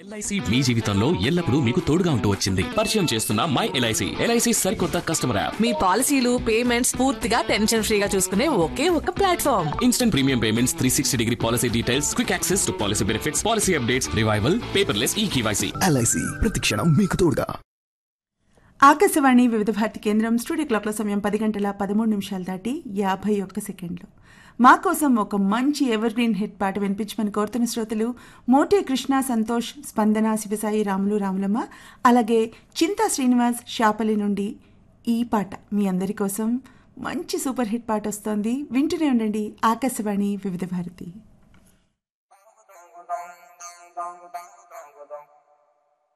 LIC మీ జీవితంలో ఎల్లప్పుడూ మీకు తోడుగా ఉంటూ వచ్చింది పరిచయం చేస్తున్న మై ఎల్ఐసి ఎల్ఐసి సరికొత్త కస్టమర్ యాప్ మీ పాలసీలు పేమెంట్స్ పూర్తిగా టెన్షన్ ఫ్రీగా చూసుకునే ఒకే ఒక platform instant premium payments three sixty degree policy details quick access to policy benefits policy updates revival paperless e KYC LIC ప్రతిక్షణం మీకు తోడుగా ఆకాశవాణి వివిధ భారతి కేంద్రం స్టూడియో క్లాక్ల సమయం పది గంటల పదమూడు నిమిషాలు దాటి యాభై ఒక్క సెకండ్లు మా కోసం ఒక మంచి ఎవర్ గ్రీన్ హిట్ పాట వినిపించమని కోరుతున్న శ్రోతలు మోటే కృష్ణ సంతోష్ స్పందన శివసాయి రాములు రాములమ్మ అలాగే చింతా శ్రీనివాస్ షాపలి నుండి ఈ పాట మీ అందరి కోసం మంచి సూపర్ హిట్ పాట వస్తోంది వింటూనే ఉండండి ఆకాశవాణి వివిధ భారతి